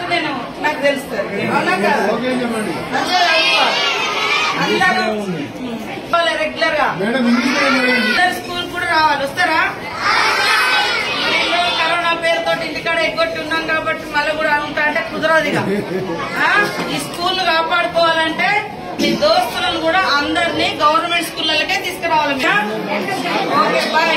కాబట్టి నేను నాకు తెలుస్తుంది అవునా కదా మంచిగా చదువుకోవాలి. అందరూ రెగ్యులర్ గా అందరు స్కూల్ కూడా రావాలి వస్తారా మరి ఎన్నో కరోనా పేరుతో ఇంటికాడ ఎగ్గొట్టి ఉన్నాం కాబట్టి మళ్ళీ కూడా అంతా అంటే కుదరదు ఇక ఆ? ఈ స్కూల్ కాపాడుకోవాలంటే మీ దోస్తులను కూడా అందరినీ గవర్నమెంట్ స్కూళ్ళకే తీసుకురావాలి మీరు ఓకే బాయ్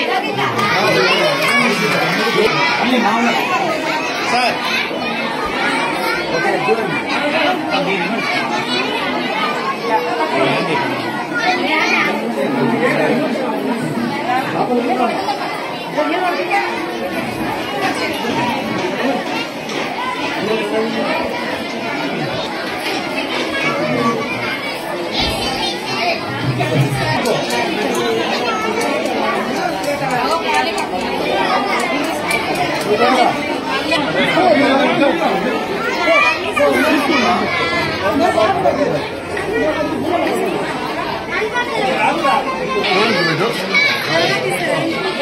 Thank you.